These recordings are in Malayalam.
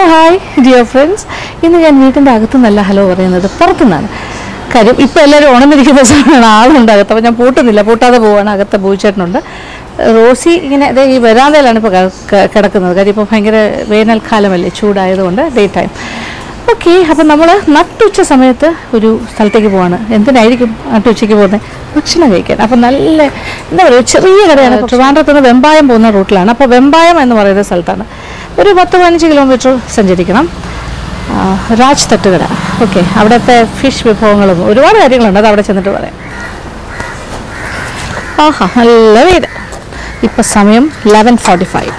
ഹായ് ഡിയർ ഫ്രണ്ട്സ് ഇന്ന് ഞാൻ വീട്ടിൻ്റെ അകത്തുനിന്നല്ല ഹലോ പറയുന്നത് പുറത്തുനിന്നാണ് കാര്യം ഇപ്പോൾ എല്ലാവരും ഉണർന്നിരിക്കുന്ന സമയമാണ് ആളുണ്ട് അകത്ത് അപ്പോൾ ഞാൻ പൂട്ടുന്നില്ല പൂട്ടാതെ പോവാണ് അകത്ത് പൂച്ചേട്ടനുണ്ട് റോസി ഇങ്ങനെ ദേ ഈ വരാന്തയിലാണ് ഇപ്പോൾ കിടക്കുന്നത് കാര്യം ഇപ്പോൾ ഭയങ്കര വേനൽക്കാലമല്ലേ ചൂടായതുകൊണ്ട് ഡേ ടൈം ഓക്കെ അപ്പം നമ്മൾ നട്ടുച്ച സമയത്ത് ഒരു സ്ഥലത്തേക്ക് പോവാണ് എന്തിനായിരിക്കും നട്ടുച്ചയ്ക്ക് പോകുന്നത് ഭക്ഷണം കഴിക്കാൻ അപ്പം നല്ല എന്താ പറയുക ചെറിയ കടയാണ് ട്രിവാൻഡ്രത്ത് നിന്ന് വെമ്പായം പോകുന്ന റൂട്ടിലാണ് അപ്പോൾ വെമ്പായം എന്ന് പറയുന്ന സ്ഥലത്താണ് ഒരു പത്ത് പതിനഞ്ച് കിലോമീറ്റർ സഞ്ചരിക്കണം ആ, രാജ് തട്ടുകട ഓക്കെ അവിടുത്തെ ഫിഷ് വിഭവങ്ങളും ഒരുപാട് കാര്യങ്ങളുണ്ട് അത് അവിടെ ചെന്നിട്ട് പറയാം ആഹാ നല്ല വീട് ഇപ്പം സമയം ലെവൻ ഫോർട്ടി ഫൈവ്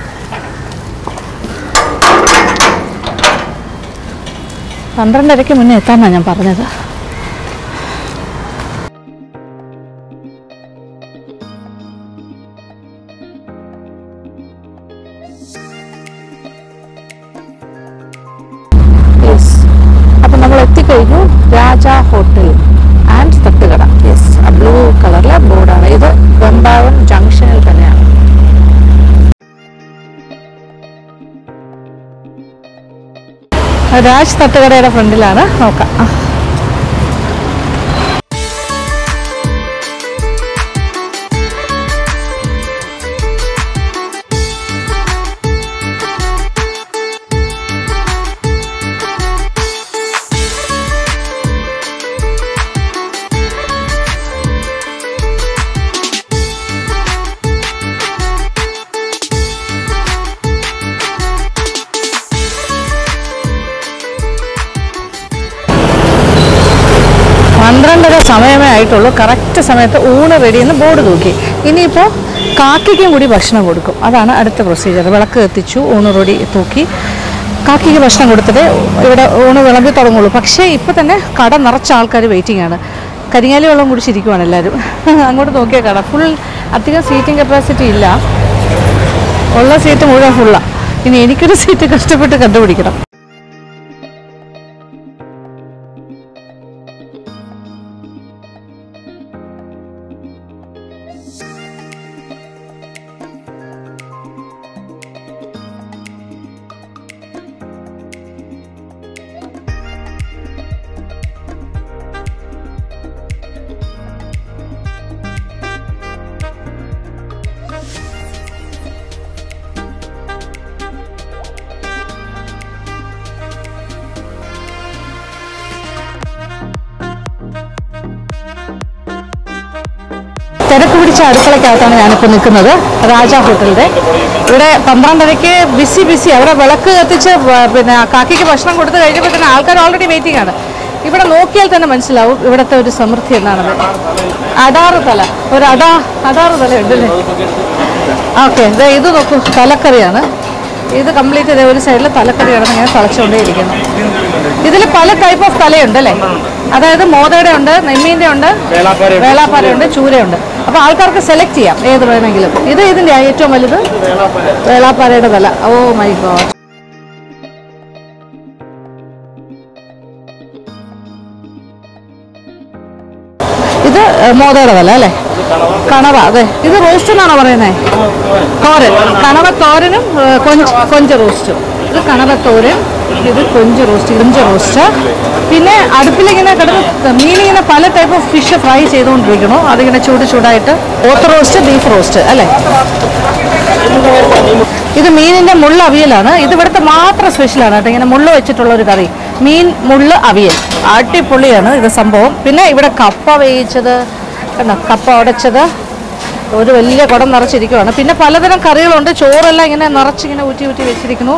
പന്ത്രണ്ടരയ്ക്ക് മുന്നേ എത്താമെന്നാണ് ഞാൻ പറഞ്ഞത് യെസ് അപ്പം നമ്മൾ എത്തിക്കഴിഞ്ഞു രാജ ഹോട്ടൽ ആൻഡ് തട്ടുകട യെസ് ആ ബ്ലൂ കളറിലെ ബോർഡാണ് ഇത് വെമ്പാവൻ ജംഗ്ഷനിൽ തന്നെയാണ് രാജ് തട്ടുകടയുടെ ഫ്രണ്ടിലാണ് നോക്കാം ആ. പന്ത്രണ്ടര സമയമേ ആയിട്ടുള്ളൂ കറക്റ്റ് സമയത്ത് ഊണ് റെഡിയെന്ന് ബോർഡ് തൂക്കി ഇനിയിപ്പോൾ കാക്കിക്കും കൂടി ഭക്ഷണം കൊടുക്കും അതാണ് അടുത്ത പ്രൊസീജിയർ വിളക്ക് കത്തിച്ചു ഊണ് റെഡി തൂക്കി കാക്കിക്ക് ഭക്ഷണം കൊടുത്തിട്ട് ഇവിടെ ഊണ് വിളമ്പി തുടങ്ങുള്ളൂ പക്ഷേ ഇപ്പോൾ തന്നെ കട നിറച്ച ആൾക്കാർ വെയിറ്റിംഗ് ആണ് കരിങ്ങാലി വെള്ളം കുടിച്ചിരിക്കുവാണ് എല്ലാവരും അങ്ങോട്ട് നോക്കിയാൽ കട ഫുൾ അധികം സീറ്റിംഗ് കപ്പാസിറ്റി ഇല്ല ഉള്ള സീറ്റ് മുഴുവൻ ഫുള്ളാണ് ഇനി എനിക്കൊരു സീറ്റ് കഷ്ടപ്പെട്ട് കണ്ടുപിടിക്കണം തിരക്ക് പിടിച്ച അടുക്കളക്കകത്താണ് ഞാനിപ്പോൾ നിൽക്കുന്നത് രാജ ഹോട്ടലിൻ്റെ ഇവിടെ പന്ത്രണ്ടരയ്ക്ക് ബിസി ബിസി അവിടെ വിളക്ക് കത്തിച്ച് വ- പിന്നെ കാക്കിക്ക് ഭക്ഷണം കൊടുത്ത് കഴിഞ്ഞപ്പോൾ തന്നെ ആൾക്കാർ ഓൾറെഡി വെയിറ്റിംഗ് ആണ് ഇവിടെ നോക്കിയാൽ തന്നെ മനസ്സിലാവും ഇവിടുത്തെ ഒരു സമൃദ്ധി എന്നാണത് അടാറ് തല ഒരു അടാ അടാറ് തല ഉണ്ടല്ലേ ഓക്കെ ഇത് നോക്കൂ തലക്കറിയാണ് ഇത് കംപ്ലീറ്റ് ഇതേ ഒരു സൈഡിൽ തലക്കറിയാണ് ഇങ്ങനെ തിളച്ചുകൊണ്ടേയിരിക്കുന്നത് ഇതിൽ പല ടൈപ്പ് ഓഫ് തലയുണ്ട് അല്ലേ അതായത് മോതയുടെ ഉണ്ട് നെമ്മീൻ്റെ ഉണ്ട് വേളാപ്പാരയുണ്ട് ചൂരയുണ്ട് അപ്പോൾ ആൾക്കാർക്ക് സെലക്ട് ചെയ്യാം ഏത് വേണമെങ്കിലും ഇത് ഇതിൻ്റെ ഏറ്റവും വലുത് വേളാപ്പാരയുടെ തല ഓ മൈ ഗോഡ് ഇത് ഏഹ്, മോതയുടെ തല അല്ലേ കണവ അതെ ഇത് റോസ്റ്റ് എന്നാണോ പറയുന്നത് തോരൻ കണവ തോരനും ഏഹ്, കൊഞ്ച് കൊഞ്ച് റോസ്റ്റും ഇത് കണവ തോരൻ ഇത് കൊഞ്ച് റോസ്റ്റ് കൊഞ്ച് റോസ്റ്റ് പിന്നെ അടുപ്പിലിങ്ങനെ കിടന്ന് മീനിങ്ങനെ പല ടൈപ്പ് ഓഫ് ഫിഷ് ഫ്രൈ ചെയ്തുകൊണ്ടിരിക്കണു അതിങ്ങനെ ചൂട് ചൂടായിട്ട് ഓത്ത് റോസ്റ്റ് ബീഫ് റോസ്റ്റ് അല്ലേ ഇത് മീനിന്റെ മുള്ള അവിയലാണ് ഇത് ഇവിടുത്തെ മാത്രം സ്പെഷ്യലാണ് കേട്ടോ ഇങ്ങനെ മുള്ള വെച്ചിട്ടുള്ള ഒരു കറി മീൻ മുള്ള അവിയൽ അടിപൊളിയാണ് ഇത് സംഭവം പിന്നെ ഇവിടെ കപ്പ വേവിച്ചത് കണ്ടോ കപ്പ ഉടച്ചത് ഒരു വലിയ കുടം നിറച്ചിരിക്കുവാണ് പിന്നെ പലതരം കറികളുണ്ട് ചോറെല്ലാം ഇങ്ങനെ നിറച്ചിങ്ങനെ ഊറ്റി ഊറ്റി വെച്ചിരിക്കുന്നു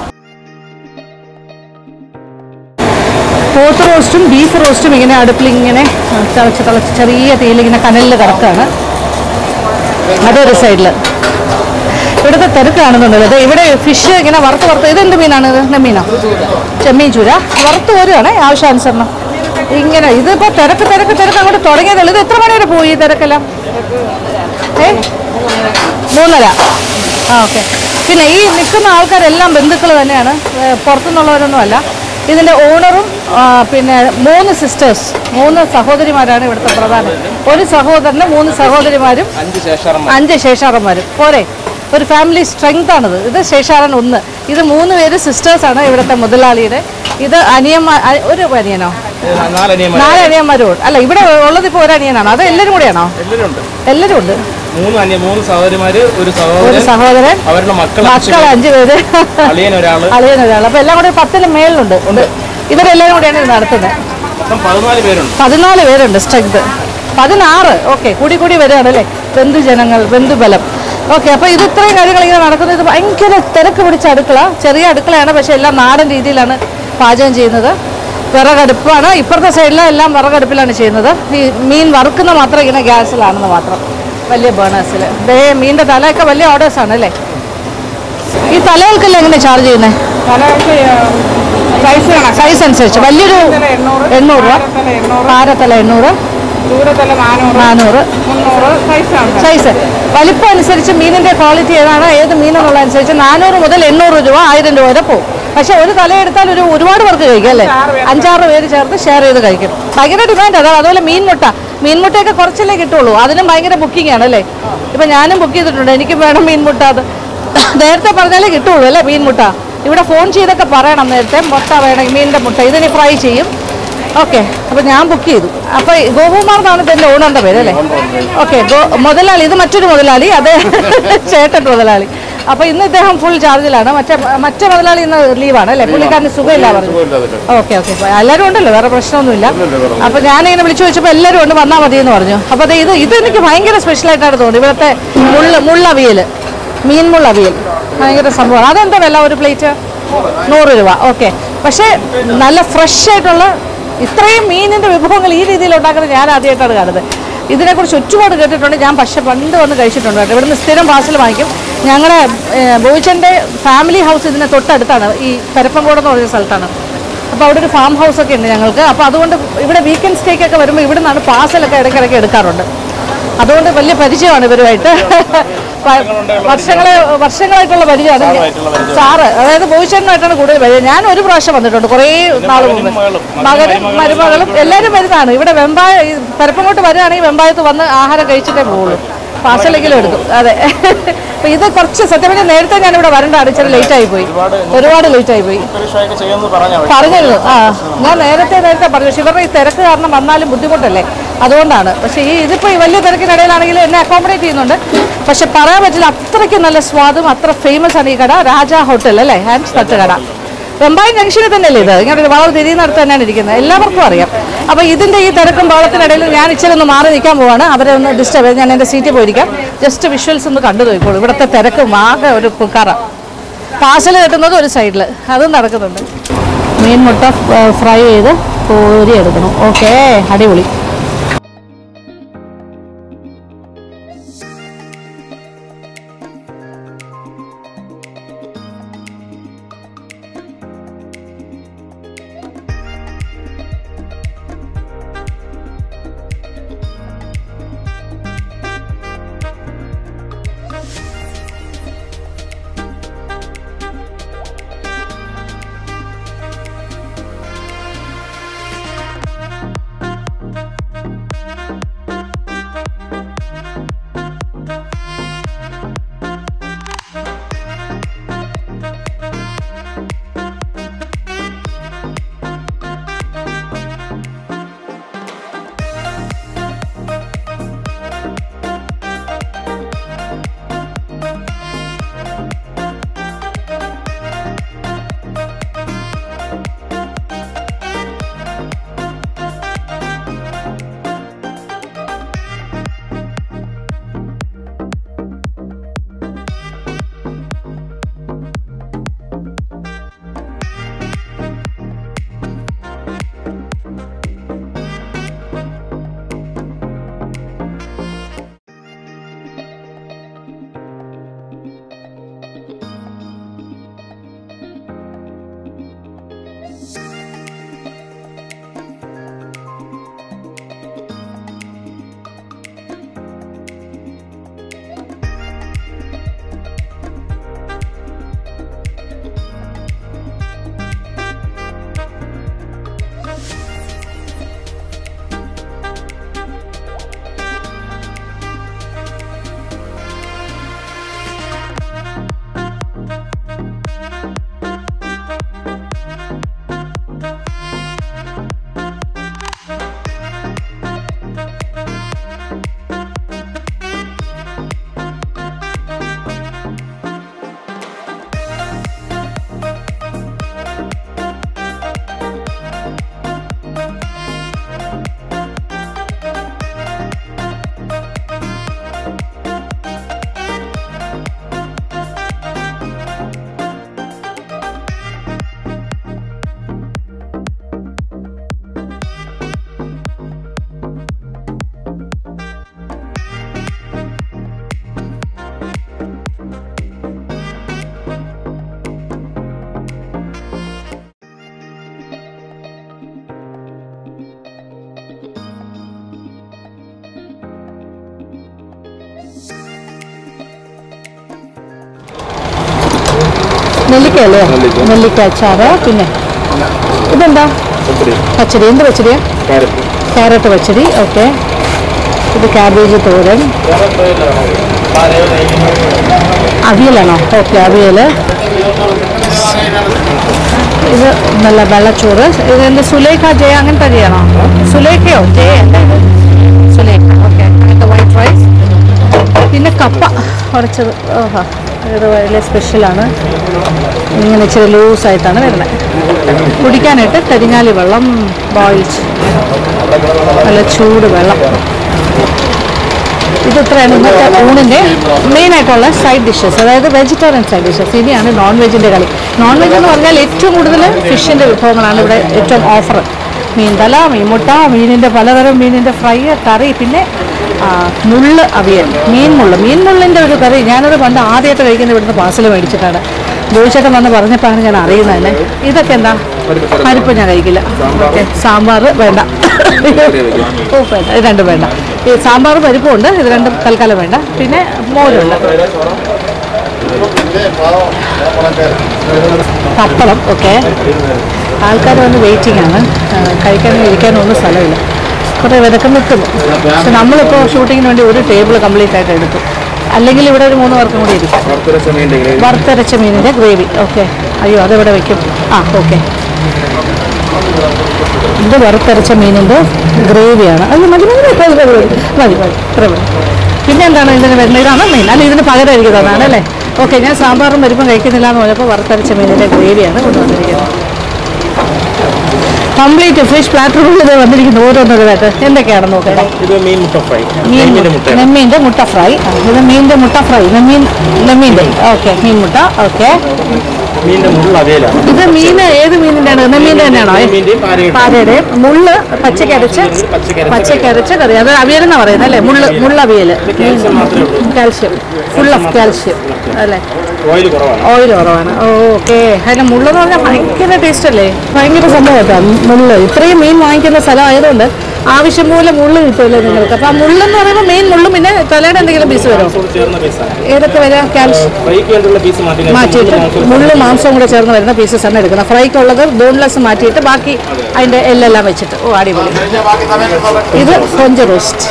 പോത്ത് റോസ്റ്റും ബീഫ് റോസ്റ്റും ഇങ്ങനെ അടുപ്പിൽ ഇങ്ങനെ തിളച്ച് തിളച്ച് ചെറിയ തീയിൽ ഇങ്ങനെ കനലിൽ കിടക്കുകയാണ് അതൊരു സൈഡിൽ ഇവിടുത്തെ തിരക്ക് കാണുന്നുണ്ടല്ലോ ദേ ഇവിടെ ഫിഷ് ഇങ്ങനെ വറുത്ത് വറുത്ത് ഇതെന്ത് മീനാണ് ഇത് നെമ്മീനോ ചെമ്മീൻ ചൂര വറുത്ത് വരുവാണേ ആവശ്യാനുസരണം ഇങ്ങനെ ഇതിപ്പോ തിരക്ക് തിരക്ക് തിരക്ക് അങ്ങോട്ട് തുടങ്ങിയതല്ലോ ഇത് എത്ര മണി വരെ പോയി ഈ തിരക്കെല്ലാം ഏ മൂന്നര ആ ഓക്കെ പിന്നെ ഈ നിൽക്കുന്ന ആൾക്കാരെല്ലാം ബന്ധുക്കൾ തന്നെയാണ് ഏ, പുറത്തുനിന്നുള്ളവരൊന്നും അല്ല ഇതിൻ്റെ ഓണറും ആ, പിന്നെ മൂന്ന് സിസ്റ്റേഴ്സ് മൂന്ന് സഹോദരിമാരാണ് ഇവിടുത്തെ പ്രധാനം ഒരു സഹോദരന് മൂന്ന് സഹോദരിമാരും അഞ്ച് ശേഷം അഞ്ച് ശേഷാറന്മാരും പോരെ ഒരു ഫാമിലി സ്ട്രെങ്ത് ആണിത് ഇത് ശേഷാരൻ ഒന്ന് ഇത് മൂന്ന് പേര് സിസ്റ്റേഴ്സാണ് ഇവിടുത്തെ മുതലാളിയുടെ ഇത് അനിയന്മാർ അ- ഒരു അനിയനോ നാലനിയന്മാർ നാല് അനിയന്മാരും അല്ല ഇവിടെ ഉള്ളത് ഇപ്പോൾ ഒരു അനിയനാണോ അത് എല്ലാവരും കൂടെയാണോ എല്ലാവരും ഉണ്ട് എല്ലാവരും ഉണ്ട് മൂന്ന് അനിയ മൂന്ന് സഹോദരിമാര് ഒരു ഒരു സഹോദരൻ സഹോദരൻ അവരുടെ മക്കൾ മക്കൾ അഞ്ചു പേര് അളിയൻ ഒരാള് അളിയൻ ഒരാൾ അപ്പൊ എല്ലാം കൂടെ പത്തിന് മേളിലുണ്ട് ഇവരെല്ലാവരും കൂടെയാണ് ഇത് നടത്തുന്നത് മൊത്തം പതിനാല് പേരുണ്ട് പതിനാല് പേരുണ്ട് സ്ട്രെങ്ത് പതിനാറ് ഓക്കെ കൂടി കൂടി വരികയാണ് അല്ലേ ബന്ധുജനങ്ങൾ ബന്ധുബലം ഓക്കെ അപ്പോൾ ഇത് ഇത്രയും കാര്യങ്ങൾ ഇങ്ങനെ നടക്കുന്നത് ഇത് ഭയങ്കര തിരക്ക് പിടിച്ച അടുക്കള ചെറിയ അടുക്കളയാണ് പക്ഷേ എല്ലാം നാടൻ രീതിയിലാണ് പാചകം ചെയ്യുന്നത് വിറകടുപ്പാണ് ഇപ്പുറത്തെ സൈഡിലും എല്ലാം വിറകടുപ്പിലാണ് ചെയ്യുന്നത് ഈ മീൻ വറുക്കുന്ന മാത്രം ഇങ്ങനെ ഗ്യാസിലാണെന്ന് മാത്രം വലിയ ബേണേഴ്സിൽ ദേ മീനിൻ്റെ തലയൊക്കെ വലിയ ഓർഡേഴ്സാണ് അല്ലേ ഈ തലകൾക്കെല്ലാം എങ്ങനെ ചാർജ് ചെയ്യുന്നത് തലകൾക്ക് സൈസ് കണക്ക് സൈസ് അനുസരിച്ച് വലിയൊരു എണ്ണൂറ് എണ്ണൂറ് രൂപ തല എണ്ണൂറ് പാരത്തല എണ്ണൂറ് ദൂരത്തല നാനൂറ് നാനൂറ് മുന്നൂറ് സൈസാണ് സൈസ് വലിപ്പം അനുസരിച്ച് മീനിന്റെ ക്വാളിറ്റി ഏതാണ് ഏത് മീനെന്നുള്ള അനുസരിച്ച് നാനൂറ് മുതൽ എണ്ണൂറ് രൂപ ആയിരം രൂപ വരെ പോകും പക്ഷെ ഒരു തല എടുത്താൽ ഒരു ഒരുപാട് പേർക്ക് കഴിക്കും അല്ലേ അഞ്ചാറ് പേര് ചേർത്ത് ഷെയർ ചെയ്ത് കഴിക്കും ഭയങ്കര ഡിമാൻഡ് അതാണ് അതുപോലെ മീൻമുട്ട മീൻമുട്ടയൊക്കെ കുറച്ചല്ലേ കിട്ടുള്ളൂ അതിനും ഭയങ്കര ബുക്കിംഗ് ആണ് അല്ലേ ഇപ്പൊ ഞാനും ബുക്ക് ചെയ്തിട്ടുണ്ട് എനിക്കും വേണം മീൻമുട്ട അത് നേരത്തെ പറഞ്ഞാലേ കിട്ടുള്ളൂ അല്ലേ മീൻമുട്ട ഇവിടെ ഫോൺ ചെയ്തൊക്കെ പറയണം നേരത്തെ മുട്ട വേണമെങ്കിൽ മീനിന്റെ മുട്ട ഇതിന് ഫ്രൈ ചെയ്യും ഓക്കെ അപ്പോൾ ഞാൻ ബുക്ക് ചെയ്തു അപ്പോൾ ഗോപകുമാർ എന്നാണ് ഇതിൻ്റെ ഓണറിൻ്റെ പേര് അല്ലേ ഓക്കെ ഗോ മുതലാളി ഇത് മറ്റൊരു മുതലാളി അത് ചേട്ടൻ മുതലാളി അപ്പോൾ ഇന്ന് ഇദ്ദേഹം ഫുൾ ചാർജിലാണ് മറ്റേ മറ്റേ മുതലാളി ഇന്ന് ലീവാണ് അല്ലേ പുള്ളിക്കാരന് സുഖമില്ല പറഞ്ഞു ഓക്കെ ഓക്കെ എല്ലാവരും ഉണ്ടല്ലോ വേറെ പ്രശ്നമൊന്നുമില്ല അപ്പോൾ ഞാനിങ്ങനെ വിളിച്ചു ചോദിച്ചപ്പോൾ എല്ലാവരും ഉണ്ട് വന്നാൽ മതി എന്ന് പറഞ്ഞു അപ്പോൾ ദേ ഇത് ഇത് എനിക്ക് ഭയങ്കര സ്പെഷ്യലായിട്ടാണ് തോന്നുന്നത് ഇവിടുത്തെ മുള്ള മുള്ളവിയൽ മീൻ മുള്ളവിയൽ ഭയങ്കര സംഭവമാണ് അതെന്താ വില ഒരു പ്ലേറ്റ് നൂറ് രൂപ ഓക്കെ പക്ഷേ നല്ല ഫ്രഷ് ആയിട്ടുള്ള ഇത്രയും മീനിൻ്റെ വിഭവങ്ങൾ ഈ രീതിയിൽ ഉണ്ടാക്കുന്നത് ഞാൻ ആദ്യമായിട്ടാണ് കാണുന്നത് ഇതിനെക്കുറിച്ച് ഒരുപാട് കേട്ടിട്ടുണ്ട് ഞാൻ പക്ഷേ പണ്ട് വന്ന് കഴിച്ചിട്ടുണ്ട് കേട്ടോ ഇവിടുന്ന് സ്ഥിരം പാർസൽ വാങ്ങിക്കും ഞങ്ങളുടെ ബോയിച്ചൻ്റെ ഫാമിലി ഹൗസ് ഇതിന് തൊട്ടടുത്താണ് ഈ പരപ്പങ്കോട് എന്ന് പറഞ്ഞ സ്ഥലത്താണ് അപ്പോൾ അവിടെ ഒരു ഫാം ഹൗസ് ഒക്കെ ഉണ്ട് ഞങ്ങൾക്ക് അപ്പോൾ അതുകൊണ്ട് ഇവിടെ വീക്കെൻഡ് സ്റ്റേക്ക് ഒക്കെ വരുമ്പോൾ ഇവിടെ നിന്നാണ് പാർസലൊക്കെ ഇടയ്ക്കിടയ്ക്ക് എടുക്കാറുണ്ട് അതുകൊണ്ട് വലിയ പരിചയമാണ് ഇവരുമായിട്ട് പ- വർഷങ്ങളെ വർഷങ്ങളായിട്ടുള്ള പരിചയമാണ് സാറ് അതായത് ബോയിച്ചേട്ടനായിട്ടാണ് കൂടുതൽ പരിചയം ഞാൻ ഒരു പ്രാവശ്യം വന്നിട്ടുണ്ട് കുറേ നാൾ മുമ്പ് മകനും മരുമകളും എല്ലാവരും വരുന്നതാണ് ഇവിടെ വെമ്പായ ഈ പരപ്പങ്ങോട്ട് വരികയാണെങ്കിൽ വെമ്പായത്ത് വന്ന് ആഹാരം കഴിച്ചിട്ടേ പോകുള്ളൂ പാർസലെങ്കിലും എടുക്കും അതെ അപ്പൊ ഇത് കുറച്ച് സത്യം പറഞ്ഞാൽ നേരത്തെ ഞാൻ ഇവിടെ വരണ്ടാണ് ഇച്ചിരി ലേറ്റ് ആയി പോയി ഒരുപാട് ലേറ്റ് ആയി പോയി പരീക്ഷയൊക്കെ ചെയ്യുമെന്ന് പറഞ്ഞാൽ പറഞ്ഞല്ലോ ആ ഞാൻ നേരത്തെ നേരത്തെ പറഞ്ഞു പക്ഷെ ഇവരുടെ ഈ തിരക്ക് കാരണം വന്നാലും ബുദ്ധിമുട്ടല്ലേ അതുകൊണ്ടാണ് പക്ഷേ ഈ ഇതിപ്പോൾ ഈ വലിയ തിരക്കിനിടയിലാണെങ്കിൽ എന്നെ അക്കോമഡേറ്റ് ചെയ്യുന്നുണ്ട് പക്ഷെ പറയാൻ പറ്റില്ല അത്രയ്ക്ക് നല്ല സ്വാദും അത്ര ഫേമസ് ആണ് ഈ കട രാജ ഹോട്ടൽ അല്ലേ ഹാൻഡ്സ് തട്ട് കട വെമ്പായം ജംഗ്ഷനിൽ തന്നെയല്ലേ ഇത് ഇങ്ങനെ ഒരു വളവ് തിരിയുന്നിടത്ത് തന്നെയാണ് ഇരിക്കുന്നത് എല്ലാവർക്കും അറിയാം അപ്പോൾ ഇതിൻ്റെ ഈ തിരക്കും ബഹളത്തിനിടയിൽ ഞാൻ ഇച്ചിരി ഒന്ന് മാറി നിൽക്കാൻ പോവാണ് അവരെ ഒന്ന് ഡിസ്റ്റർബ് ചെയ്ത് ഞാൻ എൻ്റെ സീറ്റിൽ പോയിരിക്കാം ജസ്റ്റ് വിഷ്വൽസ് ഒന്ന് കണ്ടു നോക്കിക്കോളൂ ഇവിടുത്തെ തിരക്കും ആകെ ഒരു പുക്കാറ പാർസൽ കിട്ടുന്നത് ഒരു സൈഡിൽ അതും നടക്കുന്നുണ്ട് മീൻ മുട്ട ഫ്രൈ ചെയ്ത് കോരി എടുക്കണം ഓക്കേ അടിപൊളി നെല്ലിക്ക അല്ലേ നെല്ലിക്ക. നെല്ലിക്ക അച്ചാറ് പിന്നെ ഇതെന്താ പച്ചടി എന്ത് പച്ചടിയാ ക്യാരറ്റ് പച്ചടി ഓക്കെ ഇത് ക്യാബേജ് തോരൻ അവിയലാണോ ഓക്കെ അവിയൽ ഇത് നല്ല വെള്ളച്ചോറ് ഇത് എൻ്റെ സുലേഖ ജയ അങ്ങനത്തെ ജയാണോ സുലേഖയോ ജയ അല്ല ഇത് സുലേഖ ഓക്കെ അങ്ങനത്തെ വൈറ്റ് റൈസ് പിന്നെ കപ്പ ഉടച്ചത് ഓഹോ ഇത് വലിയ സ്പെഷ്യലാണ് ഇങ്ങനെ ഇച്ചിരി ലൂസായിട്ടാണ് വരുന്നത് കുടിക്കാനായിട്ട് കരിങ്ങാലി വെള്ളം ബോയിൽഡ് നല്ല ചൂട് വെള്ളം ഇത് ഇത്രയാണ് ഇന്നത്തെ ഊണിൻ്റെ മെയിൻ ആയിട്ടുള്ള സൈഡ് ഡിഷസ് അതായത് വെജിറ്റേറിയൻ സൈഡ് ഡിഷസ് ഇനിയാണ് നോൺ വെജിൻ്റെ കളി നോൺ വെജ് എന്ന് പറഞ്ഞാൽ ഏറ്റവും കൂടുതൽ ഫിഷിൻ്റെ വിഭവങ്ങളാണ് ഇവിടെ ഏറ്റവും ഓഫർ മീൻ തല മീൻ മുട്ട മീനിൻ്റെ പലതരം മീനിൻ്റെ ഫ്രൈ കറി പിന്നെ ആ, മുള്ള് അവിയൽ മീൻ മുള്ള് മീൻ മുള്ളിൻ്റെ ഒരു കറി ഞാനത് പണ്ട് ആദ്യമായിട്ട് കഴിക്കുന്ന ഇവിടുന്ന് പാർസൽ മേടിച്ചിട്ടാണ് ജോയിച്ചേട്ടൻ വന്ന് പറഞ്ഞപ്പോഴാണ് ഞാൻ അറിയുന്നത് തന്നെ ഇതൊക്കെ എന്താ പരിപ്പ് ഞാൻ കഴിക്കില്ല ഓക്കെ സാമ്പാർ വേണ്ട ഓ വേണ്ട ഇത് രണ്ടും വേണ്ട ഈ സാമ്പാർ പരിപ്പും ഉണ്ട് ഇത് രണ്ടും തൽക്കാലം വേണ്ട പിന്നെ മോരുണ്ട് പപ്പടം ഓക്കെ ആൾക്കാർ വന്ന് വെയിറ്റിംഗ് ആണ് ആ, കഴിക്കാനും ഇരിക്കാനും ഒന്നും സ്ഥലമില്ല കുറേ വിതക്കം നിൽക്കുന്നു പക്ഷെ നമ്മളിപ്പോൾ ഷൂട്ടിങ്ങിന് വേണ്ടി ഒരു ടേബിൾ കംപ്ലീറ്റ് ആയിട്ട് എടുത്തു അല്ലെങ്കിൽ ഇവിടെ ഒരു മൂന്ന് പേർക്കും കൂടി ഇരിക്കും വറുത്തരച്ച മീനിൻ്റെ ഗ്രേവി ഓക്കെ അയ്യോ അതെവിടെ വെക്കും ആ ഓക്കെ ഇത് വറുത്തരച്ച മീനിൻ്റെ ഗ്രേവിയാണ് അത് മതി മതി മതി മതി മതി മതി മതി ഇത്ര മതി പിന്നെ എന്താണ് ഇതിന് വരുന്നത് ഇതാണ് മെയിൻ അല്ല ഇതിന് പകരം എനിക്ക് തന്നാണ് അല്ലേ ഓക്കെ ഞാൻ സാമ്പാറും പരിപ്പും കഴിക്കുന്നില്ല എന്ന് പറഞ്ഞപ്പോൾ വറുത്തരച്ച മീനിൻ്റെ ഗ്രേവിയാണ് കൊണ്ടുവന്നിരിക്കുന്നത് കംപ്ലീറ്റ് ഫിഷ് പ്ലാറ്ററുകളിൽ വന്നിരിക്കുന്നു ഓരോന്നോരോന്നായിട്ട് എന്തൊക്കെയാണെന്ന് നോക്കട്ടെ ഇത് മീൻ മുട്ട ഫ്രൈ മീൻ മീനിന്റെ മുട്ട നെമ്മീൻ്റെ മുട്ട ഫ്രൈ ആ, ഇത് മീനിൻ്റെ മുട്ട ഫ്രൈ നെമ്മീൻ നെമ്മീൻ്റെ ഓക്കെ മീൻ മുട്ട ഓക്കെ മീനിന്റെ മുള്ള അതേലാണ് ഇത് മീൻ ഏത് മീനിൻ്റെ ആണ് നെമ്മീൻ്റെ തന്നെയാണോ മീനിന്റെയും പാരയും പാരയുടെ മുള്ള് പച്ചക്കരച്ച് പച്ചക്കരച്ച് പച്ചക്കരച്ച് കറി അത് അവിയലെന്നാ പറയുന്നത് അല്ലേ മുള്ള് മുള്ളവിയൽ കാൽസ്യം മാത്രമേ ഉള്ളൂ കാൽഷ്യം ഫുൾ ഓഫ് കാൽഷ്യം അല്ലേ ഓയിൽ കുറവാണ് ഓയിൽ കുറവാണ് ഓ ഓക്കെ അതിന് മുള്ളെന്ന് പറഞ്ഞാൽ ഭയങ്കര ടേസ്റ്റ് അല്ലേ ഭയങ്കര സംഭവം കേട്ടോ മുള്ള് ഇത്രയും മീൻ വാങ്ങിക്കുന്ന സ്ഥലം ആയതുകൊണ്ട് ആവശ്യം പോലെ മുള്ള് കിട്ടുമല്ലോ നിങ്ങൾക്ക് അപ്പം ആ മുള്ളെന്ന് പറയുമ്പോൾ മെയിൻ മുള്ളും പിന്നെ തലയുടെ എന്തെങ്കിലും പീസ് വരുമോ മാംസത്തോട് ചേർന്ന പീസാണ് ഏതൊക്കെ വരാം കാൽഷ്യം ഫ്രൈക്ക് വേണ്ടിയുള്ള പീസ് മാറ്റി മാറ്റിയിട്ട് മുള്ള് മാംസവും കൂടെ ചേർന്ന് വരുന്ന പീസസ് ആണ് എടുക്കുന്നത് ഫ്രൈക്കുള്ളത് ബോൺലെസ് മാറ്റിയിട്ട് ബാക്കി അതിൻ്റെ എല്ലെല്ലാം വെച്ചിട്ട് ഓ അടിപൊളി ഇത് കൊഞ്ച് റോസ്റ്റ്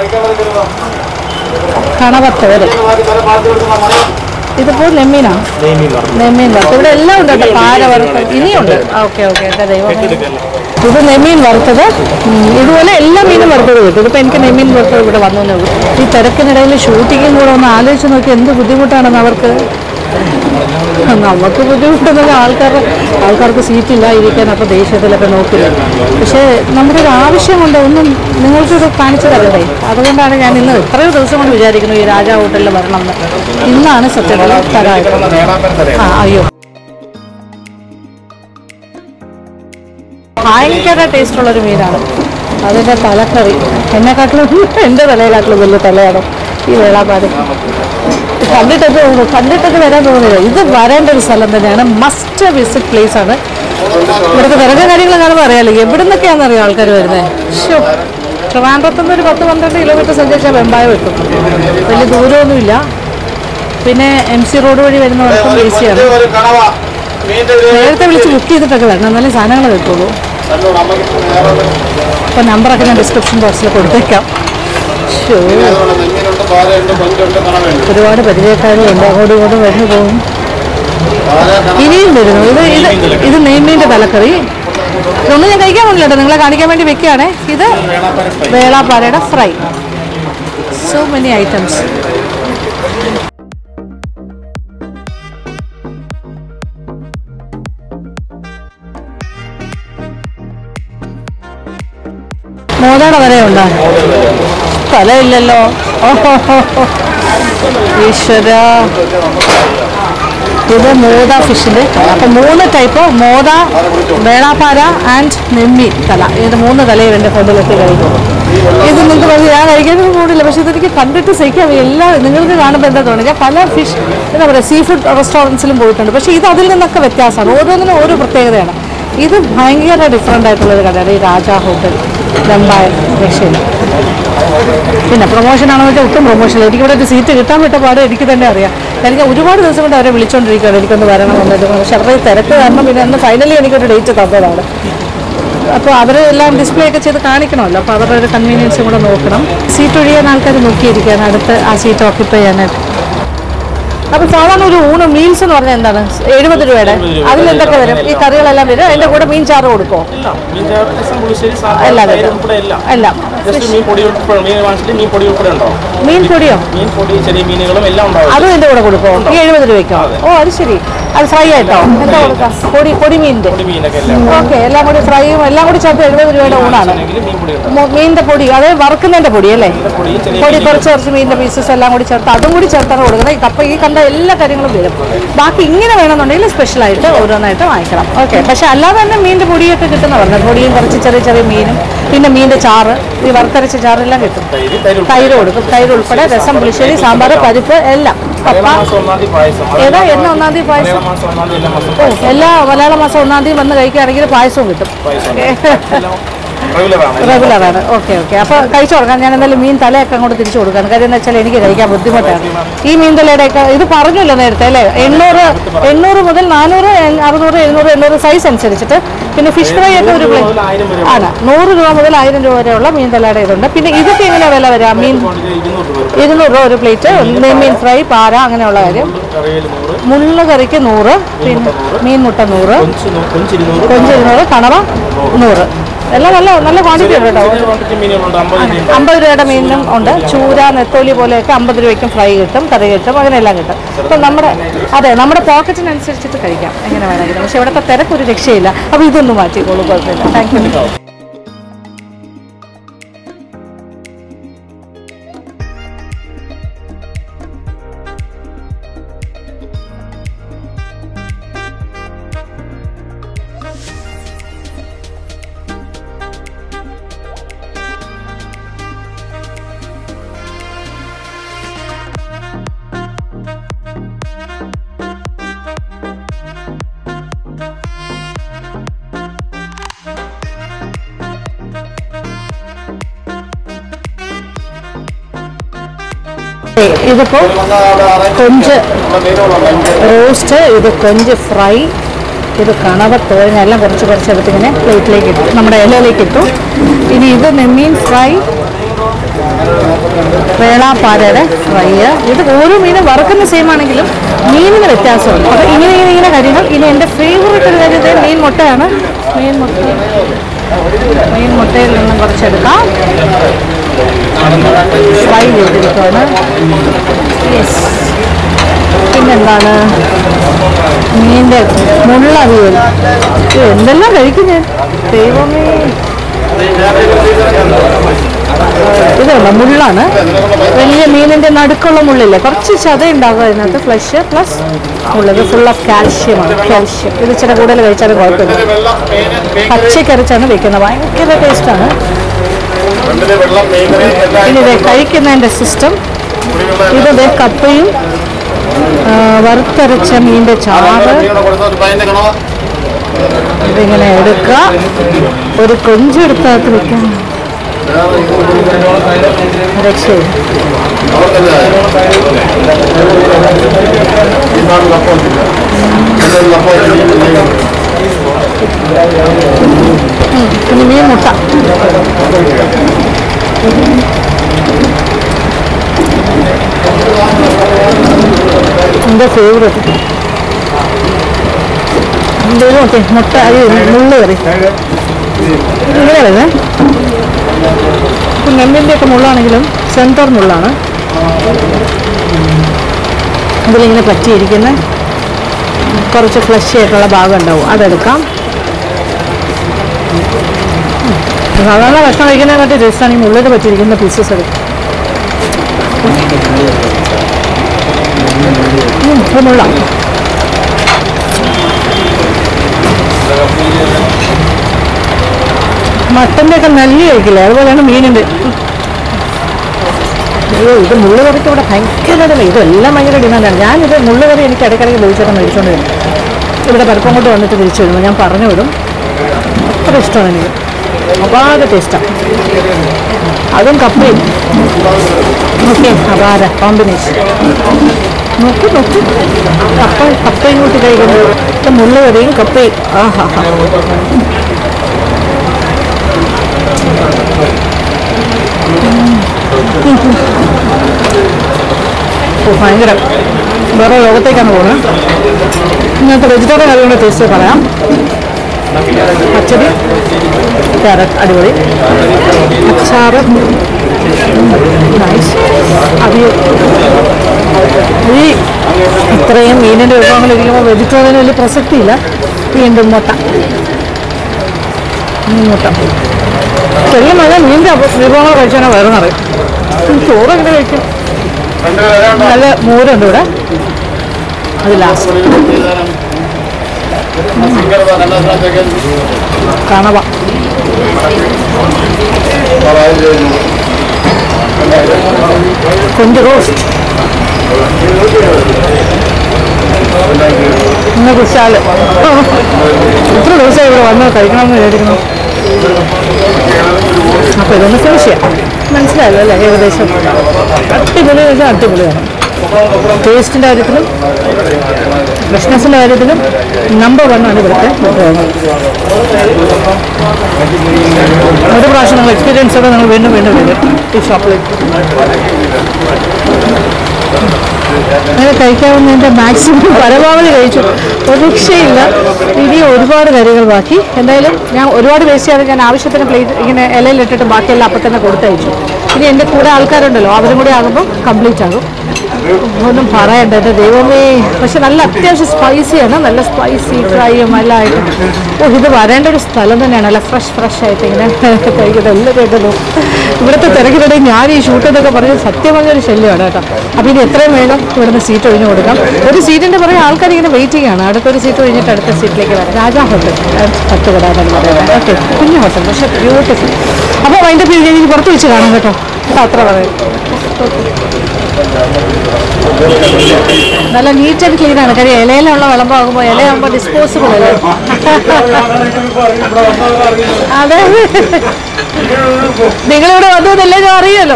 കണവത്തോരൻ ഇതിപ്പോൾ നെമ്മീനാണ് നെയ്മീൻ വറുത്ത് നെമ്മീൻ വറുത്ത് ഇവിടെ എല്ലാം ഉണ്ട് കേട്ടോ പാര വറുത്ത് ഇനിയുണ്ട് ഓക്കെ ഓക്കെ എൻ്റെ ദൈവം ഇത് നെമ്മീൻ വറുത്തത് ഉം, ഇതുപോലെ എല്ലാ മീനും വറുത്തത് കിട്ടും ഇതിപ്പോൾ എനിക്ക് നെമ്മീൻ വറുത്തത് ഇവിടെ വന്നു എന്നേ ഉള്ളൂ ഈ തിരക്കിനിടയിൽ ഷൂട്ടിങ്ങും കൂടെ ഒന്ന് ആലോചിച്ച് നോക്കി എന്ത് ബുദ്ധിമുട്ടാണെന്ന് അവർക്ക് നമുക്ക് ബുദ്ധിമുട്ടുന്നത് ആൾക്കാർ ആൾക്കാർക്ക് സീറ്റില്ല ഇരിക്കാൻ അപ്പോൾ ദേഷ്യത്തിലൊക്കെ നോക്കില്ല പക്ഷേ നമ്മുടെ ഒരു ആവശ്യം കൊണ്ട് ഒന്നും നിങ്ങൾക്കൊരു കാണിച്ചു തരണ്ടേ അതുകൊണ്ടാണ് ഞാൻ ഇന്ന് എത്രയോ ദിവസം കൊണ്ട് വിചാരിക്കുന്നു ഈ രാജാ ഹോട്ടലിൽ വരണം എന്ന് ഇന്നാണ് സത്യത്തിൽ തരാറ് ആ അയ്യോ ഭയങ്കര ടേസ്റ്റുള്ള ഒരു മീനാണ് അതിൻ്റെ തലക്കറി എന്നെക്കാട്ടിലും എൻ്റെ തലയിലാട്ടിലും വലിയ തലയാണ് ഈ വേളാപ്പാട് കണ്ടിട്ടൊക്കെ തോന്നുന്നു കണ്ടിട്ടൊക്കെ വരാൻ തോന്നുന്നില്ല ഇത് വരേണ്ട ഒരു സ്ഥലം തന്നെയാണ് മസ്റ്റ് വിസിറ്റ് പ്ലേസ് ആണ് ഇവിടുത്തെ വിറക് കാര്യങ്ങൾ കാണുമ്പോൾ അറിയാലോ എവിടെ നിന്നൊക്കെയാണെന്ന് അറിയാം ആൾക്കാർ വരുന്നത് ഷോ ട്രിവാൻഡ്രത്തുനിന്ന് ഒരു പത്ത് പന്ത്രണ്ട് കിലോമീറ്റർ സഞ്ചരിച്ചാൽ വെമ്പായം എത്തും വലിയ ദൂരമൊന്നുമില്ല പിന്നെ എം സി റോഡ് വഴി വരുന്നവർക്കും ഈസിയാണ് നേരത്തെ വിളിച്ച് ബുക്ക് ചെയ്തിട്ടൊക്കെ വരണം എന്നാലേ സാധനങ്ങൾ കിട്ടുള്ളൂ അപ്പോൾ നമ്പറൊക്കെ ഞാൻ ഡിസ്ക്രിപ്ഷൻ ബോക്സിൽ കൊടുത്തേക്കാം ഷോ ഒരുപാട് പരിചയക്കാരുണ്ട് അങ്ങോട്ടും ഇങ്ങോട്ടും വരുന്നു പോകും ഇനിയും വരുന്നു ഇത് ഇത് ഇത് നെയ്മീൻ്റെ തലക്കറി ഇതൊന്നും ഞാൻ കഴിക്കാൻ പോകുന്നില്ല കേട്ടോ നിങ്ങളെ കാണിക്കാൻ വേണ്ടി വെക്കുകയാണേ ഇത് വേളാപ്പാറയുടെ ഫ്രൈ സോ മെനി ഐറ്റംസ് മോതയുടെ വരെ ഉണ്ടോ സ്ഥലമില്ലല്ലോ ഓഹോ ഈശ്വര ഇത് മോത ഫിഷിൻ്റെ അപ്പം മൂന്ന് ടൈപ്പ് മോത വേളാപ്പാര ആൻഡ് നെമ്മി തല ഇത് മൂന്ന് തലയും എൻ്റെ ഫ്രണ്ടിലെത്തി കഴിക്കും ഇത് നിങ്ങൾക്ക് പറഞ്ഞു ഞാൻ കഴിക്കാനൊന്നും കൂടില്ല പക്ഷേ ഇതെനിക്ക് കണ്ടിട്ട് സഹിക്കാൻ വയ്യ. എല്ലാ നിങ്ങൾക്ക് കാണുമ്പോൾ എന്താ തോന്നുന്നത് ഞാൻ പല ഫിഷ് എന്താ പറയുക സീ ഫുഡ് റെസ്റ്റോറൻറ്റ്സിലും പോയിട്ടുണ്ട് പക്ഷേ ഇത് അതിൽ നിന്നൊക്കെ വ്യത്യാസമാണ് ഓരോന്നിനും ഓരോ പ്രത്യേകതയാണ് ഇത് ഭയങ്കര ഡിഫറെൻ്റ് ആയിട്ടുള്ളൊരു കടയാണ് ഈ രാജാ ഹോട്ടൽ വെമ്പായ രക്ഷയില്ല പിന്നെ പ്രൊമോഷൻ ആണെന്ന് വെച്ചാൽ ഒട്ടും പ്രൊമോഷൻ ഇല്ല എനിക്കിവിടെ ഒരു സീറ്റ് കിട്ടാൻ വിട്ട പാട് എനിക്ക് തന്നെ അറിയാം എനിക്ക് ഒരുപാട് ദിവസം കൊണ്ട് അവരെ വിളിച്ചുകൊണ്ടിരിക്കുകയാണ് എനിക്കൊന്ന് വരണം എന്നിട്ട് പക്ഷെ അവരുടെ ഈ തിരക്ക് കാരണം പിന്നെ അന്ന് ഫൈനലി എനിക്കൊരു ഡേറ്റ് തന്നതാണ് അപ്പോൾ അവരെല്ലാം ഡിസ്പ്ലേ ഒക്കെ ചെയ്ത് കാണിക്കണമല്ലോ അപ്പോൾ അവരുടെ ഒരു കൺവീനിയൻസും കൂടെ നോക്കണം സീറ്റ് ഒഴിയാൻ ആൾക്കാർ നോക്കിയിരിക്കുകയാണ് അടുത്ത് ആ സീറ്റ് ഓക്യുപ്പൈ ചെയ്യാനായിട്ട് അപ്പോൾ സാധാരണ ഒരു ഊണ് മീൽസ് എന്ന് പറഞ്ഞാൽ എന്താണ് എഴുപത് രൂപയുടെ അതിൽ എന്തൊക്കെ വരും ഈ കറികളെല്ലാം വരും അതിൻ്റെ കൂടെ മീൻ ചാറ് കൊടുക്കുമോ എല്ലാം മീൻ ചാറ്, രസം, പുളിശ്ശേരി സാമ്പാർ എല്ലാം തൈര് വരും. ഉൾപ്പെടെ എല്ലാം എല്ലാം ജസ്റ്റ് മീൻ പൊടി ഉൾപ്പെടെ മീൻ വാങ്ങിച്ചിട്ട് മീൻ പൊടി ഉൾപ്പെടെ ഉണ്ടോ മീൻ പൊടിയോ മീൻ പൊടി ചെറിയ മീനുകളും എല്ലാം ഉണ്ടാവും അതും എൻ്റെ കൂടെ കൊടുക്കുമോ ഈ എഴുപത് രൂപയ്ക്കോ ഓ അത് ശരി അത് ഫ്രൈ ആയിട്ടോ എന്താ കൊടുക്കാം പൊടി പൊടി മീനിൻ്റെ പൊടി മീനൊക്കെ എല്ലാം ഓക്കെ എല്ലാം കൂടി ഫ്രൈയും എല്ലാം കൂടി ചേർത്ത് എഴുപത് രൂപയുടെ ഊണാണ് ആണെങ്കിൽ മീൻ പൊടി ഉണ്ടാവും മു- മീനിന്റെ പൊടി അത് വറുക്കുന്നതിന്റെ പൊടി അല്ലേ പൊടി ചെറിയ പൊടി മീനുകൾ. കുറച്ച് കുറച്ച് മീനിന്റെ പീസസ് എല്ലാം കൂടി ചേർത്ത് അതും കൂടി ചേർത്താണ് കൊടുക്കുന്നത് ഈ കപ്പ ഈ കണ്ട എല്ലാ കാര്യങ്ങളും വരും ബാക്കി ഇങ്ങനെ വേണമെന്നുണ്ടെങ്കിൽ സ്പെഷ്യൽ ആയിട്ട് ഓരോന്നായിട്ട് വാങ്ങിക്കണം ഓക്കെ പക്ഷെ അല്ലാതെ തന്നെ മീനിന്റെ പൊടിയൊക്കെ കിട്ടുന്ന പറഞ്ഞത് പൊടിയും കുറച്ച് ചെറിയ ചെറിയ മീനും പിന്നെ മീനിന്റെ ചാറ് ഈ വറുത്തരച്ച ചാറെല്ലാം കിട്ടും തൈര് തൈര് ഉൾപ്പെടെ. തൈര് കൊടുക്കും തൈര് ഉൾപ്പെടെ രസം പുളിശ്ശേരി സാമ്പാർ പരിപ്പ് എല്ലാം കപ്പ മലയാള മാസം ഒന്നാം തീയതി പായസം ഏതാ എന്ന് ഒന്നാം തീയതി പായസം മലയാള മാസം ഒന്നാം തീയതി എല്ലാ മാസം ഓ എല്ലാ മലയാള മാസം ഒന്നാം തീയതി വന്ന് കഴിക്കുകയാണെങ്കിൽ പായസവും കിട്ടും പായസം എല്ലാം റെഗുലറാണ് റെഗുലറാണ് ഓക്കെ ഓക്കെ അപ്പോൾ കഴിച്ചു കൊടുക്കാം ഞാൻ എന്തായാലും മീൻ തലയൊക്കെ അങ്ങോട്ട് തിരിച്ചു കൊടുക്കാം കാര്യം എന്ന് വെച്ചാൽ എനിക്ക് കഴിക്കാൻ ബുദ്ധിമുട്ടാണ് ഈ മീൻ തലയുടെയൊക്കെ ഇത് പറഞ്ഞല്ലോ നേരത്തെ അല്ലേ എണ്ണൂറ് എണ്ണൂറ് മുതൽ നാനൂറ് എ- അറുന്നൂറ് എഴുന്നൂറ് എണ്ണൂറ് സൈസ് അനുസരിച്ചിട്ട് പിന്നെ ഫിഷ് ഫ്രൈ ഒക്കെ ഒരു മുതൽ പ്ലേറ്റ് ആയിരം വരെ ആണ് നൂറ് രൂപ മുതൽ ആയിരം രൂപ വരെയുള്ള മീൻ തലയുടെ ഇതുണ്ട് പിന്നെ ഇതൊക്കെ എങ്ങനെ വില വരാം മീൻ ക്വാണ്ടിറ്റി ഇരുന്നൂറ് രൂപ വരും. ഇരുന്നൂറ് രൂപ ഒരു പ്ലേറ്റ് നെയ്മീൻ ഫ്രൈ പാര അങ്ങനെയുള്ള കാര്യം കറിയിൽ നൂറ് മുള്ള് കറിക്ക് നൂറ് പിന്നെ മീൻ മുട്ട നൂറ് കൊഞ്ച് നൂ- കൊഞ്ച് ഇരുന്നൂറ് കൊഞ്ച് ഇരുന്നൂറ് കണവ നൂറ് എല്ലാം നല്ല നല്ല ക്വാണ്ടിറ്റി ഉണ്ട് കേട്ടോ ചെറിയ ക്വാണ്ടിറ്റി മീനുകളുണ്ട് അമ്പത് രൂപ അമ്പത് രൂപയുടെ മീനും ഉണ്ട് ചൂര നെത്തോലി പോലെയൊക്കെ അമ്പത് രൂപയ്ക്കും ഫ്രൈ കിട്ടും കറി കിട്ടും അങ്ങനെ എല്ലാം കിട്ടും അപ്പം നമ്മുടെ അതെ നമ്മുടെ പോക്കറ്റിനനുസരിച്ചിട്ട് കഴിക്കാം എങ്ങനെ വേണമെങ്കിലും പക്ഷേ ഇവിടുത്തെ തിരക്ക് ഒരു രക്ഷയില്ല അപ്പോൾ ഇതൊന്നും മാറ്റിക്കോളൂ കുഴപ്പമില്ല താങ്ക് യു ഇതിപ്പോ കൊഞ്ച് റോസ്റ്റ് ഇത് കൊഞ്ച് ഫ്രൈ ഇത് കണവ തോരൻ എല്ലാം കുറച്ച് കുറച്ച് എടുത്ത് ഇങ്ങനെ പ്ലേറ്റിലേക്ക് ഇട്ടു നമ്മുടെ ഇലയിലേക്ക് ഇട്ടു ഇനി ഇത് നെമ്മീൻ ഫ്രൈ വേളാപ്പാരയുടെ ഫ്രൈ ഇത് ഓരോ മീനും വറുക്കുന്ന സെയിം ആണെങ്കിലും മീനിന് വ്യത്യാസമുണ്ട് അപ്പോൾ ഇങ്ങനെ ഇങ്ങനെ ഇങ്ങനെ കാര്യങ്ങൾ ഇനി എൻ്റെ ഫേവറേറ്റ് ഒരു കാര്യം ഇത് മീൻ മുട്ടയാണ് മീൻ മുട്ട മീൻ മുട്ടയിൽ നിന്നും കുറച്ചെടുക്കാം ഫ്രൈ ചെയ്തിരിക്കുകയാണ് യെസ് പിന്നെന്താണ് മീൻ്റെ മുള്ളവിയൽ ഇത് എന്തെല്ലാം കഴിക്കും ഞാൻ ദൈവമേ ഇതല്ല മുള്ളാണ് വലിയ മീനിന്റെ നടുക്കുള്ള മുള്ളില്ലേ കുറച്ച് ചത ഉണ്ടാകും അതിനകത്ത് ഫ്ലഷ് പ്ലസ് മുള്ളത് ഫുൾ ഓഫ് കാൽഷ്യമാണ് കാൽഷ്യം ഇത് ഇച്ചിരി കൂടുതൽ കഴിച്ചാലും കുഴപ്പമില്ല പച്ചക്കരച്ചാണ് വെക്കുന്നത് ഭയങ്കര ടേസ്റ്റാണ് ഇനി ഇത് കഴിക്കുന്നതിൻ്റെ സിസ്റ്റം ഇത് ദേ കപ്പയും ആ, വറുത്തരച്ച മീൻ്റെ ചാറ് ഇതിങ്ങനെ എടുക്കുക ഒരു കൊഞ്ചെടുത്തകത്ത് വെക്കാൻ രക്ഷയും പിന്നെ മീൻ മുട്ട എൻ്റെ ഫേവറേറ്റ് ഇത് നോക്കേ മുട്ട അത് മുള്ളു കറി ഇങ്ങനെ വരുന്നത് ഇപ്പം നെല്ലിൻ്റെ ഒക്കെ മുള്ളാണെങ്കിലും സെൻറ്റർ മുള്ളാണ് ഇതിലിങ്ങനെ പറ്റിയിരിക്കുന്ന കുറച്ച് ഫ്ലഷ് ആയിട്ടുള്ള ഭാഗം ഉണ്ടാവും അതെടുക്കാം ഉം. സാധാരണ ഭക്ഷണം കഴിക്കുന്നതിനെക്കാട്ടി ടേസ്റ്റാണ് ഈ മുള്ളിൽ പറ്റിയിരിക്കുന്ന പീസസ് എടുക്കും ഉം, ഇത് മുള്ളാണ് മട്ടൻ്റെ ഒക്കെ നെല്ലി കഴിക്കില്ലേ അതുപോലെയാണ് മീനിൻ്റെ അയ്യോ ഇത് മുള്ളു കറിക്ക് ഇവിടെ ഭയങ്കര ഡിമാൻഡ് ഇതെല്ലാം ഭയങ്കര ഡിമാൻഡാണ് ഞാനിത് മുള്ളു കറി എനിക്ക് ഇടയ്ക്കിടയ്ക്ക് വിളിച്ചിട്ട് മേടിച്ചുകൊണ്ട് വരും ഇവിടെ പലപ്പം കൊണ്ട് വന്നിട്ട് തിരിച്ചു വിടുമ്പോൾ ഞാൻ പറഞ്ഞു വിടും അത്ര ഇഷ്ടമാണ് എനിക്ക് അപാര ടേസ്റ്റാണ് അതും കപ്പയും ഓക്കെ അപാര കോമ്പിനേഷൻ നോക്കൂ നോക്കൂ കപ്പ കപ്പയും കൂട്ടി കഴിക്കുന്നത് ഇത് മുള്ളുകറിയും കപ്പയും ആഹാ ഹാ ഓ ഭയങ്കര വേറെ ലോകത്തേക്കാണ് പോകുന്നത് ഇങ്ങനത്തെ വെജിറ്റേറിയൻ കറികളുടെ ടേസ്റ്റ് പറയാം പച്ചടി ക്യാരറ്റ് അടിപൊളി അച്ചാറ് നൈസ് അവിയൽ ഈ ഇത്രയും മീനിൻ്റെ വിഭവങ്ങൾ ഇരിക്കുമ്പോൾ വെജിറ്റേറിയൻ വലിയ പ്രസക്തിയില്ല വീണ്ടും മുട്ട മീൻ മുട്ട ചെറിയ മഴ മീനിൻ്റെ വിഭവങ്ങൾ കഴിച്ചാൽ വേറെ നിറയും ചോറ് എങ്ങനെ കഴിക്കും നല്ല മോരുണ്ട് ഇവിടെ അത് ലാസ്റ്റ് കണവ കൊഞ്ച് റോസ്റ്റ് ഇന്ന് കുശാല് എത്ര ദിവസമായി ഇവിടെ വന്ന് കഴിക്കണമെന്ന് വിചാരിക്കുന്നു അപ്പോൾ ഇതൊന്ന് ഫിനിഷ് ചെയ്യാം മനസ്സിലായല്ലോ അല്ലേ ഏകദേശം അടിപൊളി വെച്ചാൽ അടിപൊളിയാണ് ടേസ്റ്റിൻ്റെ കാര്യത്തിലും ഫ്രഷ്നെസ്സിൻ്റെ കാര്യത്തിലും നമ്പർ വൺ ആണ് ഇവിടുത്തെ വിഭവങ്ങൾ ഒരു പ്രാവശ്യം നിങ്ങൾ എക്സ്പീരിയൻസ് ഒക്കെ നിങ്ങൾ വീണ്ടും വീണ്ടും വരും ഈ ഷോപ്പിലേക്ക് അങ്ങനെ കഴിക്കാവുന്നതിൻ്റെ മാക്സിമം പരമാവധി കഴിച്ചു ഒരു രക്ഷയില്ല ഇനി ഒരുപാട് കറികൾ ബാക്കി എന്തായാലും ഞാൻ ഒരുപാട് വേസ്റ്റ് ചെയ്യാതെ ഞാൻ ആവശ്യത്തിന് പ്ലേറ്റ് ഇങ്ങനെ ഇലയിലിട്ടിട്ട് ബാക്കിയെല്ലാം അപ്പം തന്നെ കൊടുത്തയച്ചു ഇനി എൻ്റെ കൂടെ ആൾക്കാരുണ്ടല്ലോ അവരും കൂടി ആകുമ്പോൾ കംപ്ലീറ്റ് ആകും ഒന്നും പറയണ്ട എൻ്റെ ദൈവമേ പക്ഷെ നല്ല അത്യാവശ്യം സ്പൈസിയാണ് നല്ല സ്പൈസി ഫ്രൈയും എല്ലാം ആയിട്ട് ഓ ഇത് വരേണ്ട ഒരു സ്ഥലം തന്നെയാണ് അല്ല ഫ്രഷ് ഫ്രഷ് ആയിട്ട് ഇങ്ങനെ കഴിക്കുന്നത് എല്ലാം കേട്ടല്ലോ ഇവിടുത്തെ തിരക്കിനിടയിൽ ഞാൻ ഈ ഷൂട്ട് എന്നൊക്കെ പറഞ്ഞത് സത്യം പറഞ്ഞൊരു ശല്യമാണ് കേട്ടോ അപ്പോൾ ഇനി എത്രയും വേഗം ഇവിടുന്ന് സീറ്റ് ഒഴിഞ്ഞു കൊടുക്കാം ഒരു സീറ്റിൻ്റെ പുറകെ ആൾക്കാർ ഇങ്ങനെ വെയിറ്റിംഗ് ആണ് അടുത്തൊരു സീറ്റ് ഒഴിഞ്ഞിട്ട് അടുത്ത സീറ്റിലേക്ക് വരാം രാജാ ഹോട്ടൽ പത്ത് കടാണെന്ന് പറയുന്നത് ഓക്കെ കുഞ്ഞു ഹോട്ടൽ പക്ഷേ ബ്യൂട്ടിഫുൾ അപ്പോൾ അതിൻ്റെ പേര് എനിക്ക് പുറത്ത് വെച്ച് കാണാം കേട്ടോ അത്ര പറയും നല്ല നീറ്റ് ആൻഡ് ക്ലീൻ ആണ് കാര്യം ഇലയിലുള്ള വിളമ്പാകുമ്പോൾ ഇലയാകുമ്പോൾ ഡിസ്പോസിബിൾ അല്ലേ അതെ നിങ്ങളിവിടെ വന്നതല്ലേ ഞാൻ അറിയാലോ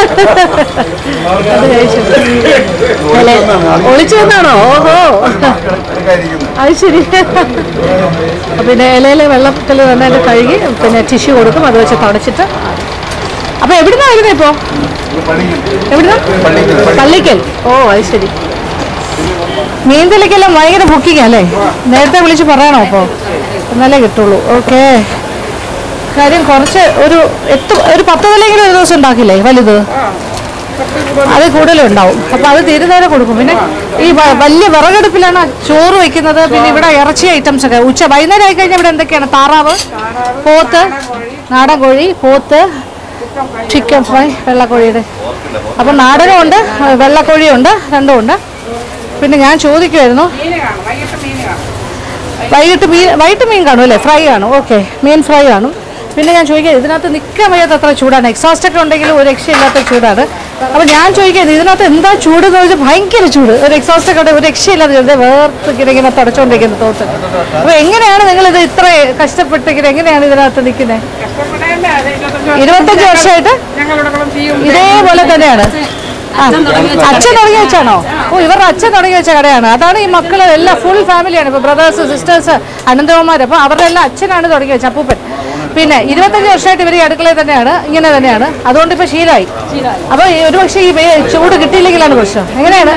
അത് കഴിച്ചു ഇല ഒളിച്ചു വന്നാണോ ഓഹോ അത് ശരി പിന്നെ ഇലയിലെ വെള്ളത്തിൽ നന്നായിട്ട് കഴുകി പിന്നെ ടിഷ്യൂ കൊടുക്കും അത് വെച്ച് തുടച്ചിട്ട് അപ്പൊ എവിടുന്നായിരുന്നു ഇപ്പോ എവിടുന്ന പള്ളിക്കൽ ഓ അത് ശരി മീൻതലക്കെല്ലാം ഭയങ്കര ബുക്കിംഗ് അല്ലേ നേരത്തെ വിളിച്ച് പറയണോ അപ്പോൾ എന്നാലേ കിട്ടുള്ളൂ ഓക്കെ കാര്യം കുറച്ച് ഒരു എട്ട് ഒരു പത്ത് നിലയെങ്കിലും ഒരു ദിവസം ഉണ്ടാക്കില്ലേ വലുത് അത് കൂടുതലും ഉണ്ടാവും അപ്പൊ അത് തീരുന്നവരെ കൊടുക്കും പിന്നെ ഈ വ- വലിയ വിറകടുപ്പിലാണ് ചോറ് വെക്കുന്നത് പിന്നെ ഇവിടെ ഇറച്ചി ഐറ്റംസ് ഒക്കെ ഉച്ച വൈകുന്നേരം ആയി കഴിഞ്ഞാൽ ഇവിടെ എന്തൊക്കെയാണ് താറാവ് പോത്ത് നാടൻ കോഴി പോത്ത് ചിക്കൻ ഫ്രൈ വെള്ളക്കോഴിയുടെ അപ്പം നാടനും ഉണ്ട് വെള്ളക്കോഴിയും ഉണ്ട് രണ്ടും ഉണ്ട് പിന്നെ ഞാൻ ചോദിക്കുമായിരുന്നു മീന് കാണും വൈകിട്ട് മീന് കാണും വൈകിട്ട് മീൻ വൈകിട്ട് മീൻ കാണും അല്ലേ ഫ്രൈ കാണും ഓക്കെ മീൻ ഫ്രൈ കാണും പിന്നെ ഞാൻ ചോദിക്കാം ഇതിനകത്ത് നിൽക്കാൻ വയ്യാത്ത അത്ര ചൂടാണ് എക്സോസ്റ്റ് ഒക്കെ ഉണ്ടെങ്കിലും ഒരു രക്ഷയില്ലാത്ത ചൂടാണ് അപ്പോൾ ഞാൻ ചോദിക്കാം ഇതിനകത്ത് എന്താ ചൂട് എന്ന് ചോദിച്ചാൽ ഭയങ്കര ചൂട് ഒരു എക്സോസ്റ്റ് ഒക്കെ ഉണ്ടെങ്കിൽ ഒരു രക്ഷയില്ലാതെ വെറുതെ വേർത്ത് ഇങ്ങനെ ഇങ്ങനെ തുടച്ചുകൊണ്ടിരിക്കുന്ന തോട്ട് അപ്പോൾ എങ്ങനെയാണ് നിങ്ങളിത് ഇത്ര കഷ്ടപ്പെട്ട് ഇങ്ങനെ എങ്ങനെയാണ് ഇതിനകത്ത് നിൽക്കുന്നത് കഷ്ടപ്പെടേണ്ട അത് ഇരുപത്തഞ്ച് ഇരുപത്തഞ്ച് വർഷമായിട്ട് ഞങ്ങളുടെ ചെയ്യും ഇതേപോലെ തന്നെയാണ് ആ, അച്ഛൻ തുടങ്ങി വെച്ചാണോ ഓ ഇവരുടെ അച്ഛൻ തുടങ്ങി വെച്ച കടയാണ് അതാണ് ഈ മക്കള് എല്ലാം ഫുൾ ഫാമിലിയാണ് ഇപ്പൊ ബ്രദേഴ്സ് സിസ്റ്റേഴ്സ് അനന്തകുമാർ അപ്പൊ അവരുടെ എല്ലാം അച്ഛനാണ് തുടങ്ങി വെച്ചത് അപ്പൂപ്പൻ പിന്നെ ഇരുപത്തഞ്ച് വർഷമായിട്ട് ഇവർ ഈ അടുക്കളയിൽ തന്നെയാണ് ഇങ്ങനെ തന്നെയാണ് അതുകൊണ്ട് ഇപ്പൊ ശീലമായി അപ്പൊ ഈ ഒരു പക്ഷേ ഈ വേ- ചൂട് കിട്ടിയില്ലെങ്കിലാണ് പ്രശ്നം എങ്ങനെയാണ്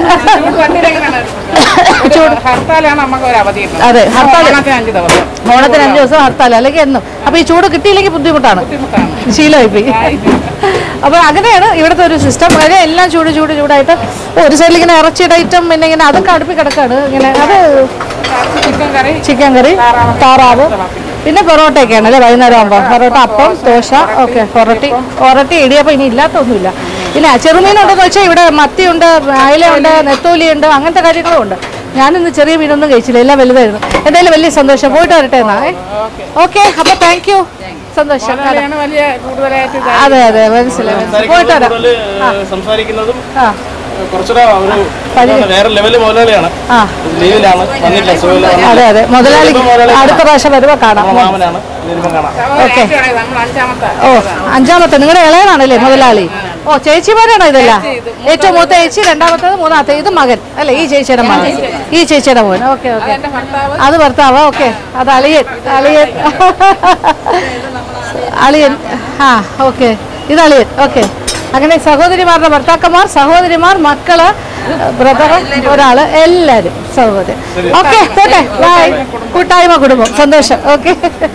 ഒരു ഹർത്താലാണ് നമുക്ക് ഒരു അവധി കിട്ടുന്നത്. അതെ, ഹർത്താൽ. ഓണത്തിന് അഞ്ച് ദിവസം ഓണത്തിന് അഞ്ച് ദിവസം ഹർത്താൽ അല്ലെങ്കിൽ എന്നും അപ്പൊ ഈ ചൂട് കിട്ടിയില്ലെങ്കിൽ ബുദ്ധിമുട്ടാണ് ബുദ്ധിമുട്ടാണ് ശീലമായി പോയി അപ്പൊ അങ്ങനെയാണ് ഇവിടുത്തെ ഒരു സിസ്റ്റം അതിന് എല്ലാം ചൂട് ചൂട് ചൂടായിട്ട് ഒരു സൈഡിൽ ഇങ്ങനെ ഇറച്ചിയുടെ ഐറ്റം പിന്നെ ഇങ്ങനെ അതൊക്കെ അടുപ്പി കിടക്കാണ് ഇങ്ങനെ അത് ചിക്കൻ കറി ചിക്കൻ കറി താറാവ് പിന്നെ പൊറോട്ടയൊക്കെയാണ് അല്ലേ വൈകുന്നേരം ആകുമ്പോൾ പൊറോട്ട അപ്പം ദോശ ഓക്കെ പൊറോട്ടി പൊറോട്ടി ഇടിയപ്പം ഇനി ഇല്ലാത്തൊന്നുമില്ല ഇല്ല ചെറുമീനുണ്ടെന്ന് വെച്ചാൽ ഇവിടെ മത്തിയുണ്ട് അയലയുണ്ട് നെത്തോലിയുണ്ട് അങ്ങനത്തെ കാര്യങ്ങളും ഉണ്ട് ഞാനിന്ന് ചെറിയ മീനൊന്നും കഴിച്ചില്ല എല്ലാം വലുതായിരുന്നു എന്തായാലും വലിയ സന്തോഷം പോയിട്ട് വരട്ടെ എന്നാ ഓക്കെ അപ്പോൾ താങ്ക് യു സന്തോഷം അതാണ് വലിയ കൂടുതലായിട്ട് ഇത് അതെ അതെ മനസ്സിലായി മനസ്സിലായി. പോയിട്ട് വരാം കൂടുതൽ സംസാരിക്കുന്നതും ആ കുറച്ചുകൂടെ ഒരു പരി- വേറെ ലെവല് മുതലാളിയാണ് ആ ലീവിലാണ് വന്നില്ല സുഖമില്ല അതെ അതെ മുതലാളി അടുത്ത പ്രാവശ്യം വരുമ്പോൾ കാണാം മാമനാണ് വരുമ്പോൾ കാണാം ഓക്കേ. നമ്മൾ അഞ്ചാമത്തെ ഓ അഞ്ചാമത്തെ നിങ്ങളുടെ ഇളയനാണല്ലേ മുതലാളി ഓ ചേച്ചിമാരാണോ ഇതല്ല ഏറ്റവും മൂത്ത ചേച്ചി രണ്ടാമത്തേത് മൂന്നാമത്തെ ഇത് മകൻ അല്ലേ ഈ ചേച്ചിയുടെ മകൻ ഈ ചേച്ചിയുടെ മോൻ ഓക്കെ ഓക്കെ എന്റെ ഭർത്താവ് അത് ഭർത്താവ് ഓക്കെ അത് അളിയൻ അളിയൻ അളിയൻ ആ ഓക്കെ ഇത് അളിയൻ ഓക്കെ അങ്ങനെ സഹോദരിമാരുടെ ഭർത്താക്കന്മാർ സഹോദരിമാർ മക്കള് ബ്രദർ ഒരാള് എല്ലാരും സഹോദരൻ ഓക്കെ പോട്ടെ ബൈ കൂട്ടായ്മ കുടുംബം സന്തോഷം ഓക്കെ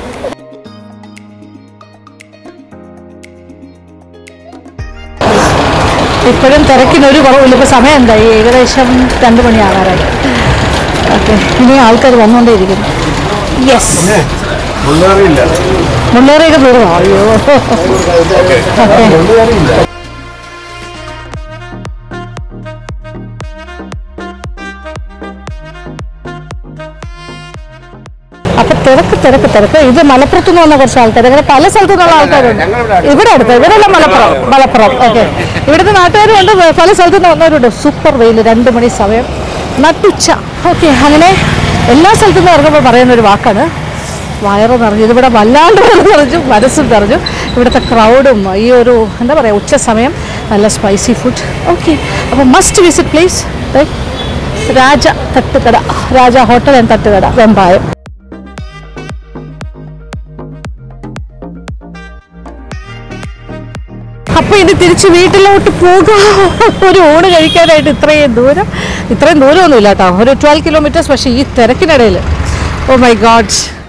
ഇപ്പോഴും തിരക്കിനൊരു കുറവില്ല ഇപ്പൊ സമയം എന്തായി ഏകദേശം രണ്ട് മണിയാകാറായി ഓക്കെ ഇനി ആൾക്കാർ വന്നുകൊണ്ടേയിരിക്കുന്നു യെസ് മുന്നേറിയില്ല മുള്ളേറിയൊക്കെ തീർന്നോ അയ്യോ ഓക്കെ അപ്പൊ തിരക്ക് തിരക്ക് തിരക്ക് ഇത് മലപ്പുറത്ത് നിന്ന് വന്ന കുറച്ച് ആൾക്കാർ അങ്ങനെ പല സ്ഥലത്തു നിന്നുള്ള ആൾക്കാരുണ്ട് ഇവിടെ അടുത്ത് ഇവിടെല്ലാം മലപ്പുറം മലപ്പുറം ഓക്കെ ഇവിടുത്തെ നാട്ടുകാരും ഉണ്ട് പല സ്ഥലത്തു നിന്ന് വന്നവരുണ്ട് സൂപ്പർ വെയിൽ രണ്ട് മണി സമയം നട്ടുച്ച ഓക്കെ അങ്ങനെ എല്ലാ സ്ഥലത്തു നിന്ന് ഇറങ്ങുമ്പോൾ പറയുന്ന ഒരു വാക്കാണ് വയറ് നിറഞ്ഞു ഇതിവിടെ വല്ലാണ്ട് വയറ് നിറഞ്ഞു മനസ്സും നിറഞ്ഞു ഇവിടുത്തെ ക്രൗഡും ഈ ഒരു എന്താ പറയുക ഉച്ച സമയം നല്ല സ്പൈസി ഫുഡ് ഓക്കെ അപ്പോൾ മസ്റ്റ് വിസിറ്റ് പ്ലേസ് രാജ തട്ടുകട രാജ ഹോട്ടൽ ആൻഡ് തട്ടുകട വെമ്പായം അപ്പൊ ഇനി തിരിച്ച് വീട്ടിലോട്ട് പോകാം ഒരു ഊണ് കഴിക്കാനായിട്ട് ഇത്രയും ദൂരം ഇത്രയും ദൂരമൊന്നുമില്ല കേട്ടോ ഒരു ട്വൽവ് കിലോമീറ്റേഴ്സ് പക്ഷേ ഈ തിരക്കിനിടയിൽ ഓ മൈ ഗാഡ്